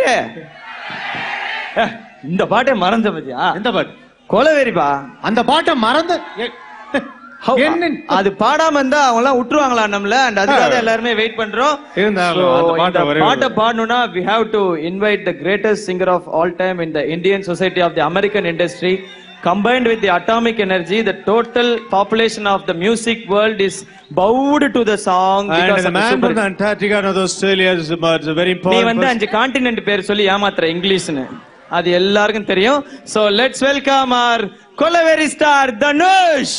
பாட்டு ஏ, இந்த பாட்டே மறந்த பத்தியா எந்த பாட்டு கொலவெறிப்பா அந்த பாட்டை மறந்து எ- How- என்ன அது பாடாம இருந்தா அவங்க எல்லாம் விட்டுருவாங்களா நம்மள அண்ட் அதுக்காக எல்லாருமே வெயிட் பண்றோம் இருந்தாலும் So, அந்த பாட்டை இந்த ஒரே ஒரு- பாட்டை பாடணும்னா we have to invite the greatest singer of all time in the Indian society of the American industry combined with the atomic energy the total population of the music world is bowed to the song And because the of the man super from the Antarctica and Australia is a is a very நீ important வந்து person. அஞ்சு continent பேர் சொல்லி ஏமாத்துற இங்கிலீஷ்னு அது எல்லாருக்கும் தெரியும் so let's welcome our Kolaveri star Dhanush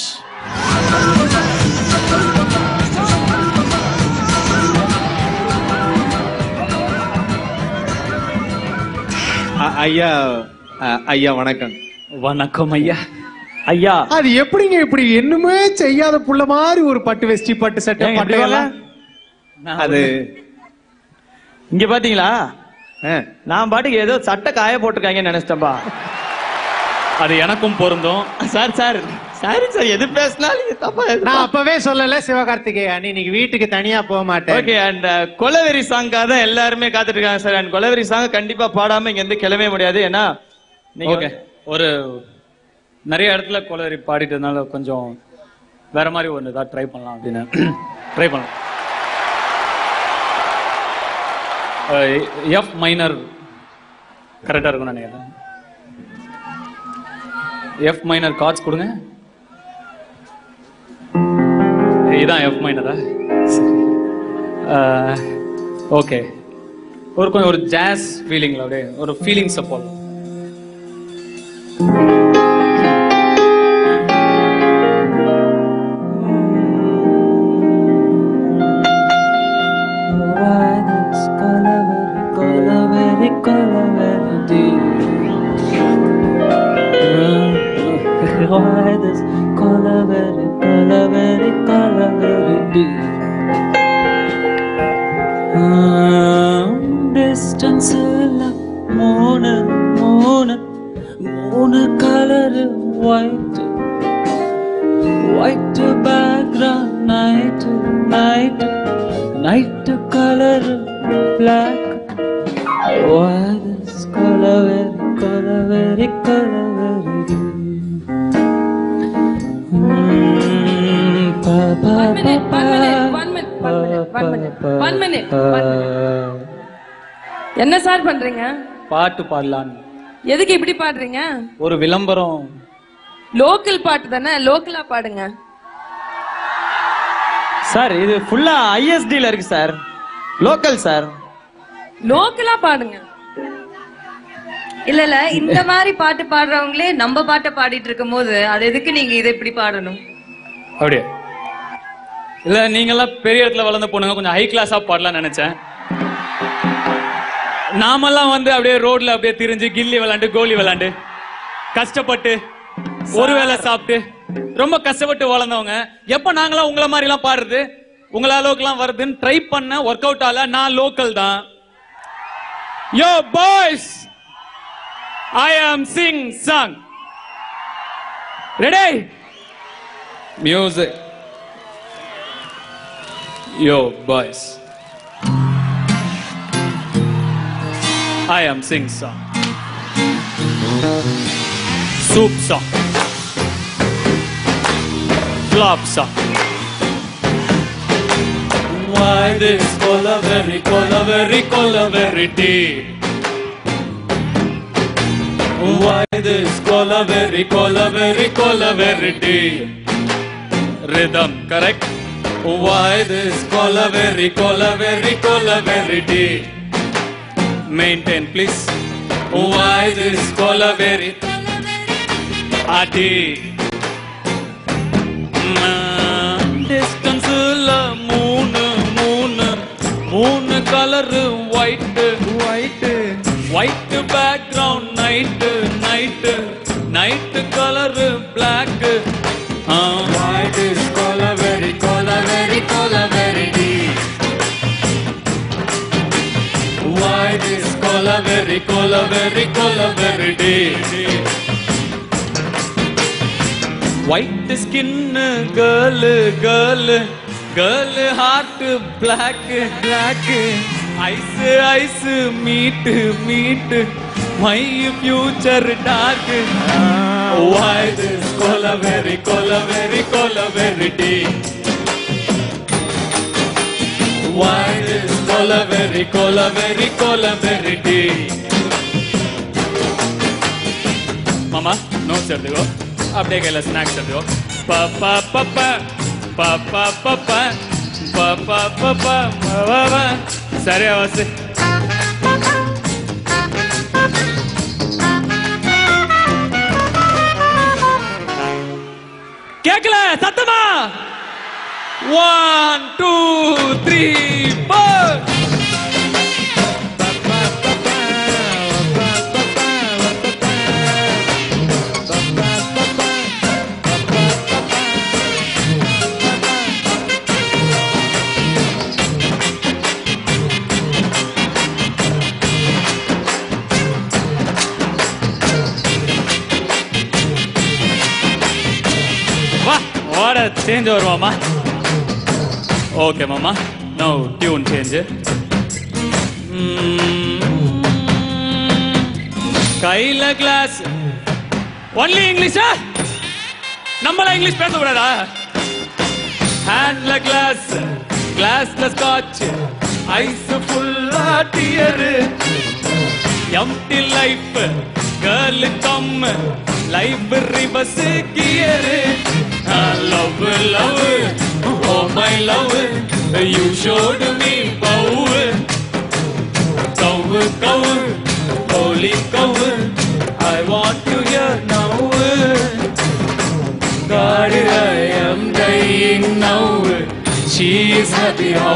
அ- ஐயா அ- ஐயா வணக்கம் வணக்கம் ஐயா ஐயா அது எப்படிங்க இப்படி என்னமே செய்யாத புள்ள மாதிரி ஒரு பட்டு வெஸ்டி பட்டு சட்டை ஏங்க இப்படி பட்டையெல்லாம் அது இங்க பாத்தீங்களா ஆ. நான் பாட்டுக்கு ஏதோ சட்டை காய போட்டிருக்காங்கன்னு நினைச்சிட்டேன்பா அது எனக்கும் பொருந்தும் சார் சார் சாரி சார் எது பேசினாலும் இது தப்பா நான் அப்பவே சொல்லல சிவகார்த்திகேயா நீ இன்னைக்கு வீட்டுக்கு தனியா போக மாட்டேன் ஓகே அண்ட் கொலவெரி சாங்காக தான் எல்லாருமே காத்துட்டு இருக்காங்க சார் அண்ட் கொலவெரி சாங் கண்டிப்பா பாடாம இங்க இருந்து கிளம்பவே முடியாது ஏன்னா நீங்க ஓகே ஒரு நிறைய இடத்துல கொலரி பாடிட்டதுனால கொஞ்சம் வேற மாதிரி ஒன்று ஏதாவது ட்ரை பண்ணலாம் அப்படின்னு ட்ரை பண்ணலாம் எஃப் மைனர் கரெக்டாக இருக்கும்னு நினைக்கிறேன் எஃப் மைனர் கார்ட்ஸ் கொடுங்க இதான் எஃப் மைனரா ஓகே ஒரு கொஞ்சம் ஒரு ஜாஸ் ஃபீலிங்ல அப்படியே ஒரு ஃபீலிங்ஸ் போடலாம் Why this Colaveri, Colaveri, Colaveri Why this Colaveri, Colaveri, Colaveri Distance மூணு மூணு மூணு colour white white background night night night color black why this color very color very color very mm, pa, pa, One minute, pa, one minute, pa, one minute, one minute, pa, one minute, pa, one minute, pa. என்ன sir பண்றீங்க பாட்டு பாடலான்னு எதுக்கு இப்படி பாடுறீங்க ஒரு விளம்பரம் local பாட்டு தானே லோக்கலா பாடுங்க சார் இது ஃபுல்லா ஐஎஸ்டில இருக்கு சார் லோக்கல் சார் லோக்கலா பாடுங்க இல்ல இல்ல இந்த மாதிரி பாட்டு பாடுறவங்களே நம்ம பாட்டை பாடிட்டு இருக்கும் போது அது எதுக்கு நீங்க இதை இப்படி பாடணும் அப்படியே இல்ல நீங்கெல்லாம் பெரிய இடத்துல வளர்ந்த பொண்ணுங்க கொஞ்சம் ஹை கிளாஸா பாடலாம்னு நினைச்சேன் நாமெல்லாம் வந்து அப்படியே ரோட்ல அப்படியே திரிஞ்சு கில்லி விளாண்டு கோலி விளாண்டு கஷ்டப்பட்டு ஒரு வேளை சாப்பிட்டு ரொம்ப கஷ்டப்பட்டு வளர்ந்தவங்க எப்ப நாங்களாம் உங்கள மாதிரி எல்லாம் பாடுறது உங்கள அளவுக்கு எல்லாம் வருதுன்னு ட்ரை பண்ண ஒர்க் அவுட் ஆகல நான் லோக்கல் தான் யோ boys I am sing song ready music yo boys I am sing song. Soup song. Flop song. Why this cola very cola very cola very deep? Why this cola very cola very cola very deep? Rhythm correct. Why this cola very cola very cola very deep? maintain please why this color very adi distance மூணு மூணு மூணு colour white white white background night night night colour black why this color very color very color very deep Why this cola very cola very cola very deep? White skin girl girl girl heart black black eyes eyes meet meet my future dark why this kolaveri kolaveri kolaveri why this kolaveri kolaveri kolaveri மாமா notes எடுத்துக்கோ அப்படியே கையில் snacks எடுத்துக்கோ ப ப ப ப ப ப ப ப ப ப ப ப ப ப சரியா வாசு கேட்கல சத்தமா ஒன் டூ த்ரீ ஃபோர் வா ஓட சேஞ்ச் வருவாமா ஓகே மாமா நோ டியூன் சேஞ்ச் கையில கிளாஸ் ஒன்லி இங்கிலீஷா நம்மள இங்கிலீஷ் பேசக்கூடாதா ஹேண்ட்ல கிளாஸ் கிளாஸ்ல ஸ்காட்ச் ஐஸ் ஃபுல்லா tear empty life girl come life reverse gear love love oh my love you showed me bow cow cow holy cow I want to hear now God, I am dying now. She is happy how.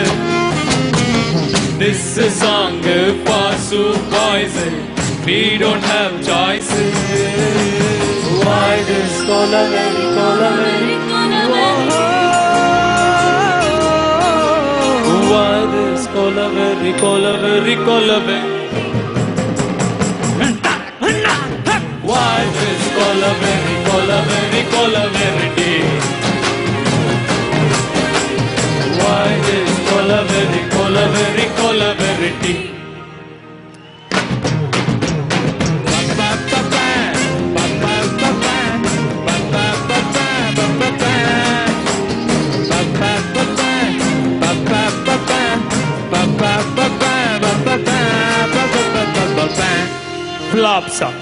This is song for Sue boys. We don't have choice. Why this color very color very Why this color very color very color very Why this color very color very color very deep? Why this color very color very color very deep? Flop song.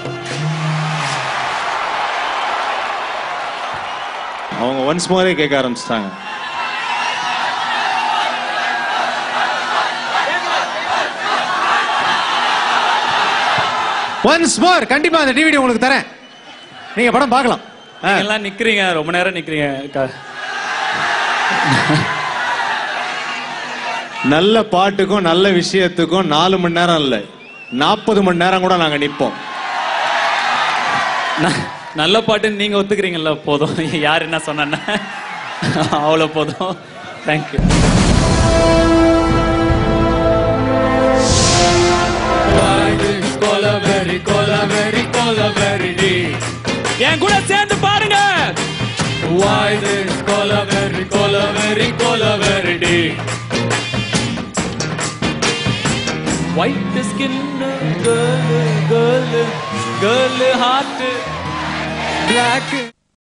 அவங்க once more கேட்க ஆரம்பிச்சிட்டாங்க once more கண்டிப்பா அந்த DVD உங்களுக்கு தரேன் நீங்க படம் பார்க்கலாம் ஆ. எல்லாம் நிக்கிறீங்க ரொம்ப நேரம் நிக்கிறீங்க க- நல்ல பாட்டுக்கும் நல்ல விஷயத்துக்கும் நாலு மணி நேரம் இல்ல நாற்பது மணி நேரம் கூட நாங்க நிப்போம் ந- நல்ல பாட்டுன்னு நீங்க ஒத்துக்கிறீங்கல்ல போதும் யார் என்ன சொன்னா அவ்வளவு போதும் தேங்க்யூ என் கூட சேர்ந்து பாருங்க Why this cola very cola very cola very deep? White skin girl girl girl heart black